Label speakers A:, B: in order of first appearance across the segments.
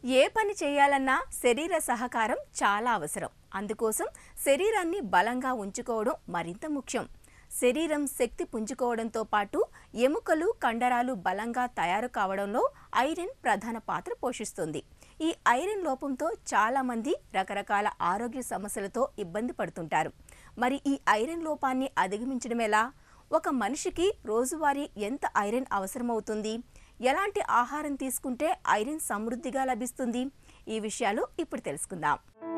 A: ఏ పని చేయాలన్నా శరీర సహకారం చాలా అవసరం అందుకోసం శరీరాన్ని బలంగా ఉంచుకోవడం మరింత ముఖ్యం శరీరం శక్తి పుంజుకోవడంతో పాటు ఎముకలు కండరాలు బలంగా తయారు కావడంలో ఐరన్ ప్రధాన పాత్ర పోషిస్తుంది ఈ ఐరన్ లోపంతో చాలా మంది రకరకాల ఆరోగ్య సమస్యలతో ఇబ్బంది పడుతుంటారు మరి ఈ ఐరన్ లోపాన్ని అధిగమించడం ఎలా ఒక మనిషికి రోజువారీ ఎంత ఐరన్ అవసరమవుతుంది ఎలాంటి ఆహారం తీసుకుంటే ఐరన్ సమృద్ధిగా లభిస్తుంది ఈ విషయాలు ఇప్పుడు తెలుసుకుందాం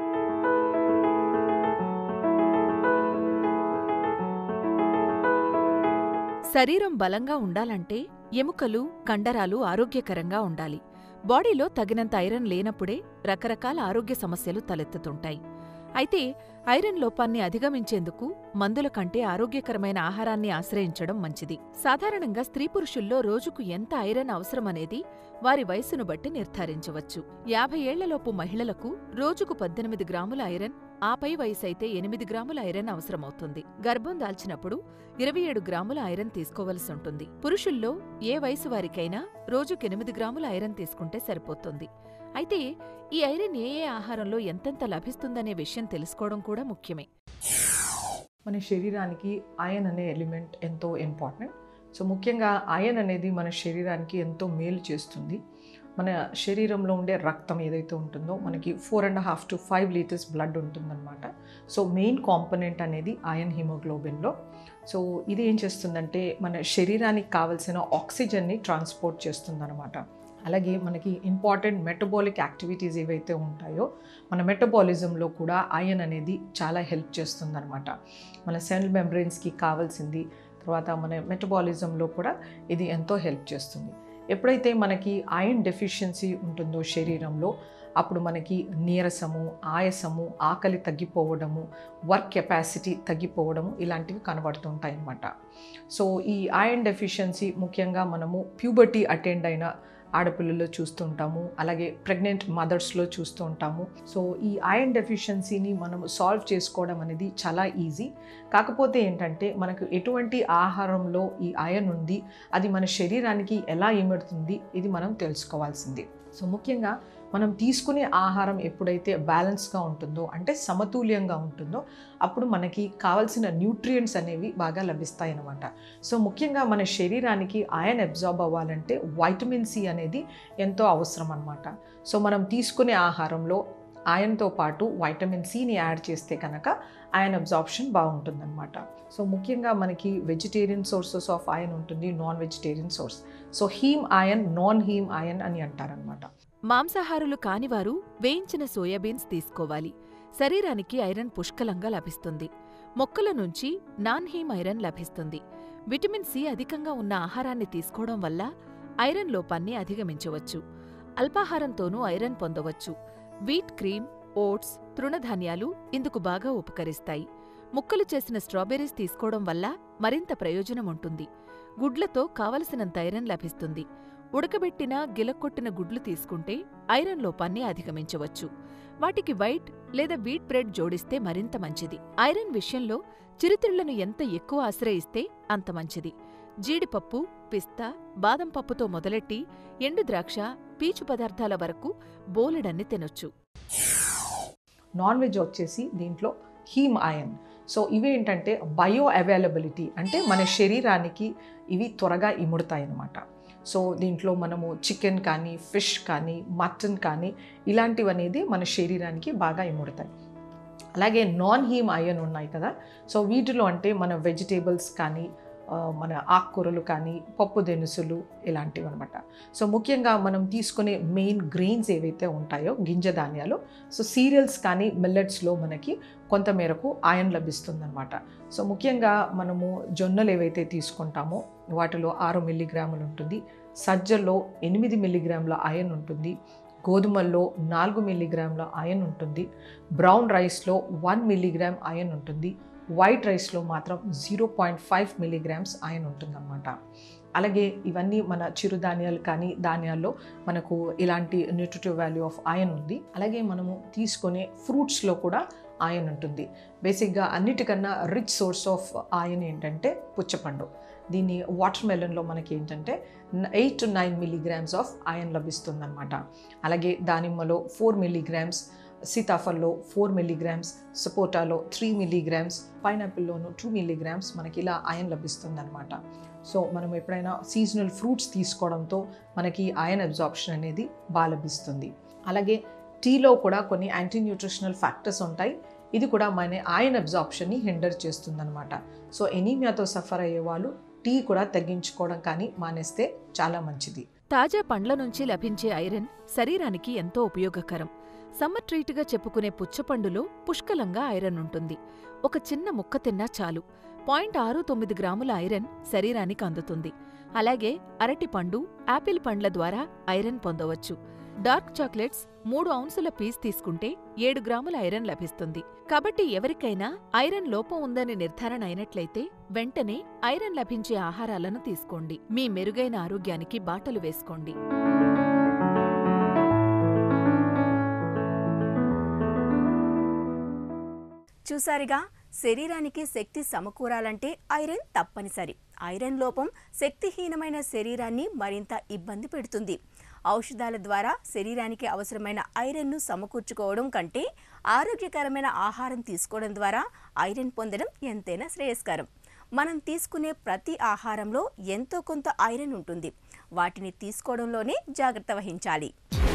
B: శరీరం బలంగా ఉండాలంటే ఎముకలు కండరాలు ఆరోగ్యకరంగా ఉండాలి బాడీలో తగినంత ఐరన్ లేనప్పుడే రకరకాల ఆరోగ్య సమస్యలు తలెత్తుతుంటాయి అయితే ఐరన్ లోపాన్ని అధిగమించేందుకు మందుల కంటే ఆరోగ్యకరమైన ఆహారాన్ని ఆశ్రయించడం మంచిది సాధారణంగా స్త్రీ పురుషుల్లో రోజుకు ఎంత ఐరన్ అవసరమనేది వారి వయసును బట్టి నిర్ధారించవచ్చు యాభై ఏళ్లలోపు మహిళలకు రోజుకు పద్దెనిమిది గ్రాముల ఐరన్ ఆపై వయసైతే ఎనిమిది గ్రాముల ఐరన్ అవసరమవుతుంది గర్భం దాల్చినప్పుడు ఇరవై ఏడు గ్రాముల ఐరన్ తీసుకోవలసి ఉంటుంది పురుషుల్లో ఏ వయసు వారికైనా రోజుకు ఎనిమిది గ్రాముల ఐరన్ తీసుకుంటే సరిపోతుంది అయితే ఈ ఐరన్ ఏ ఏ ఆహారంలో ఎంతెంత లభిస్తుందనే విషయం తెలుసుకోవడం కూడా ముఖ్యమే
C: మన శరీరానికి అయన్ అనే ఎలిమెంట్ ఎంతో ఇంపార్టెంట్ సో ముఖ్యంగా అయన్ అనేది మన శరీరానికి ఎంతో మేలు చేస్తుంది మన శరీరంలో ఉండే రక్తం ఏదైతే ఉంటుందో మనకి four and half to five litres blood ఉంటుందన్నమాట సో మెయిన్ కాంపనెంట్ అనేది అయన్ హిమోగ్లోబిన్లో సో ఇది ఏం చేస్తుందంటే మన శరీరానికి కావలసిన ఆక్సిజన్ని ట్రాన్స్పోర్ట్ చేస్తుందన్నమాట అలాగే మనకి ఇంపార్టెంట్ మెటబాలిక్ యాక్టివిటీస్ ఏవైతే ఉంటాయో మన మెటబాలిజంలో కూడా ఐరన్ అనేది చాలా హెల్ప్ చేస్తుందన్నమాట మన సెల్ మెంబ్రెయిన్స్కి కావాల్సింది తర్వాత మన మెటబాలిజంలో కూడా ఇది ఎంతో హెల్ప్ చేస్తుంది ఎప్పుడైతే మనకి ఐరన్ డెఫిషియన్సీ ఉంటుందో శరీరంలో అప్పుడు మనకి నీరసము ఆయాసము ఆకలి తగ్గిపోవడము వర్క్ కెపాసిటీ తగ్గిపోవడము ఇలాంటివి కనబడుతుంటాయి అన్నమాట సో ఈ ఐరన్ డెఫిషియన్సీ ముఖ్యంగా మనము ప్యూబర్టీ అటెండ్ అయిన ఆడపిల్లల్లో చూస్తుంటాము అలాగే ప్రెగ్నెంట్ మదర్స్లో చూస్తూ ఉంటాము సో ఈ ఐరన్ డెఫిషియన్సీని మనం సాల్వ్ చేసుకోవడం అనేది చాలా ఈజీ కాకపోతే ఏంటంటే మనకు ఎటువంటి ఆహారంలో ఈ ఐరన్ ఉంది అది మన శరీరానికి ఎలా ఇమడుతుంది ఇది మనం తెలుసుకోవాల్సింది సో ముఖ్యంగా మనం తీసుకునే ఆహారం ఎప్పుడైతే బ్యాలెన్స్గా ఉంటుందో అంటే సమతుల్యంగా ఉంటుందో అప్పుడు మనకి కావాల్సిన న్యూట్రియంట్స్ అనేవి బాగా లభిస్తాయి అన్నమాట సో ముఖ్యంగా మన శరీరానికి ఐరన్ అబ్జార్బ్ అవ్వాలంటే వైటమిన్ సి అనేది ఎంతో అవసరం అనమాట సో మనం తీసుకునే ఆహారంలో ఐరన్తో పాటు వైటమిన్ సిని యాడ్ చేస్తే కనుక ఐరన్ అబ్జార్ప్షన్ బాగుంటుందన్నమాట సో ముఖ్యంగా మనకి వెజిటేరియన్ సోర్సెస్ ఆఫ్ ఐరన్ ఉంటుంది non vegetarian source so haem iron non haem iron అని అంటారనమాట
B: మాంసాహారులు కానివారు వేయించిన సోయాబీన్స్ తీసుకోవాలి శరీరానికి ఐరన్ పుష్కలంగా లభిస్తుంది మొక్కల నుంచి నాన్ హీమ్ ఐరన్ లభిస్తుంది విటమిన్ సి అధికంగా ఉన్న ఆహారాన్ని తీసుకోవడం వల్ల ఐరన్ లోపాన్ని అధిగమించవచ్చు అల్పాహారంతోనూ ఐరన్ పొందవచ్చు వీట్ క్రీమ్ ఓట్స్ తృణధాన్యాలు ఇందుకు బాగా ఉపకరిస్తాయి ముక్కలు చేసిన స్ట్రాబెర్రీస్ తీసుకోవడం వల్ల మరింత ప్రయోజనం ఉంటుంది గుడ్లతో కావలసినంత ఐరన్ లభిస్తుంది ఉడకబెట్టిన గిలక్కొట్టిన గుడ్లు తీసుకుంటే ఐరన్ లోపాన్ని అధిగమించవచ్చు వాటికి వైట్ లేదా వీట్ బ్రెడ్ జోడిస్తే మరింత మంచిది ఐరన్ విషయంలో చిరుతిళ్లను ఎంత ఎక్కువ ఆశ్రయిస్తే అంత మంచిది జీడిపప్పు పిస్తా బాదం పప్పుతో మొదలెట్టి ఎండు ద్రాక్ష పీచు పదార్థాల వరకు బోలెడన్ని తినొచ్చు
C: నాన్ వెజ్ వచ్చేసి దీంట్లో హీమ్ ఐరన్ సో ఇవి ఏంటంటే బయో అవైలబిలిటీ అంటే మన శరీరానికి ఇవి త్వరగా ఇముడతాయి అన్నమాట సో దీంట్లో మనము చికెన్ కానీ ఫిష్ కానీ మటన్ కానీ ఇలాంటివి అనేది మన శరీరానికి బాగా ఇముడతాయి అలాగే నాన్ హీమ్ ఐరన్ ఉన్నాయి కదా సో వీటిలో అంటే మన వెజిటేబుల్స్ కానీ ఆ, మన ఆకుకూరలు కానీ పప్పు దినుసులు ఇలాంటివి అనమాట సో ముఖ్యంగా మనం తీసుకునే మెయిన్ గ్రెయిన్స్ ఏవైతే ఉంటాయో గింజ ధాన్యాలు సో సీరియల్స్ కానీ మిల్లెట్స్లో మనకి కొంత మేరకు ఐరన్ లభిస్తుందన్నమాట సో ముఖ్యంగా మనము జొన్నలు ఏవైతే తీసుకుంటామో వాటిలో ఆరు మిల్లీగ్రాములు ఉంటుంది సజ్జల్లో ఎనిమిది మిల్లీగ్రాముల ఐరన్ ఉంటుంది గోధుమల్లో నాలుగు మిల్లీగ్రాముల ఐరన్ ఉంటుంది బ్రౌన్ రైస్లో వన్ మిల్లీగ్రామ్ ఐరన్ ఉంటుంది వైట్ రైస్లో మాత్రం zero point five milligrams iron ఉంటుందన్నమాట అలాగే ఇవన్నీ మన చిరుధాన్యాలు కానీ ధాన్యాల్లో మనకు ఇలాంటి న్యూట్రిటివ్ వాల్యూ ఆఫ్ ఐరన్ ఉంది అలాగే మనము తీసుకునే ఫ్రూట్స్లో కూడా ఐరన్ ఉంటుంది బేసిక్గా అన్నిటికన్నా రిచ్ సోర్స్ ఆఫ్ ఐరన్ ఏంటంటే పుచ్చపండు దీన్ని వాటర్ మెలన్లో మనకి ఏంటంటే eight to nine milligrams of iron లభిస్తుందన్నమాట అలాగే దానిమ్మలో ఫోర్ మిల్లీగ్రామ్స్ సీతాఫల్లో ఫోర్ మిల్లీగ్రామ్స్ సపోటాలో త్రీ మిల్లీగ్రామ్స్ పైనాపిల్లోను టూ మిల్లీగ్రామ్స్ మనకి ఇలా ఐరన్ లభిస్తుందన్నమాట సో మనం ఎప్పుడైనా సీజనల్ ఫ్రూట్స్ తీసుకోవడంతో మనకి ఐరన్ అబ్జార్ప్షన్ అనేది బాగా లభిస్తుంది అలాగే టీలో కూడా కొన్ని యాంటీ న్యూట్రిషనల్ ఫ్యాక్టర్స్ ఉంటాయి ఇది కూడా మన ఐరన్ అబ్జార్ప్షన్ని హిండర్ చేస్తుందన్నమాట సో ఎనీమియాతో సఫర్ అయ్యే వాళ్ళు టీ కూడా తగ్గించుకోవడం కానీ మానేస్తే చాలా మంచిది
B: తాజా పండ్ల నుంచి లభించే ఐరన్ శరీరానికి ఎంతో ఉపయోగకరం సమ్మర్ ట్రీట్గా చెప్పుకునే పుచ్చపండులో పుష్కలంగా ఐరన్ ఉంటుంది ఒక చిన్న ముక్క తిన్నా చాలు పాయింట్ ఆరు తొమ్మిది గ్రాముల ఐరన్ శరీరానికి అందుతుంది అలాగే అరటిపండు యాపిల్ పండ్ల ద్వారా ఐరన్ పొందవచ్చు డార్క్ చాక్లెట్స్ మూడు ఔన్సుల పీస్ తీసుకుంటే ఏడు గ్రాముల ఐరన్ లభిస్తుంది కాబట్టి ఎవరికైనా ఐరన్ లోపం ఉందని నిర్ధారణ అయినట్లయితే వెంటనే ఐరన్ లభించే ఆహారాలను తీసుకోండి మీ మెరుగైన ఆరోగ్యానికి బాటలు వేసుకోండి
A: చూసారుగా శరీరానికి శక్తి సమకూరాలంటే ఐరన్ తప్పనిసరి ఐరన్ లోపం శక్తిహీనమైన శరీరాన్ని మరింత ఇబ్బంది పెడుతుంది ఔషధాల ద్వారా శరీరానికి అవసరమైన ఐరన్ను సమకూర్చుకోవడం కంటే ఆరోగ్యకరమైన ఆహారం తీసుకోవడం ద్వారా ఐరన్ పొందడం ఎంతైనా శ్రేయస్కరం మనం తీసుకునే ప్రతి ఆహారంలో ఎంతో కొంత ఐరన్ ఉంటుంది వాటిని తీసుకోవడంలోనే జాగ్రత్త వహించాలి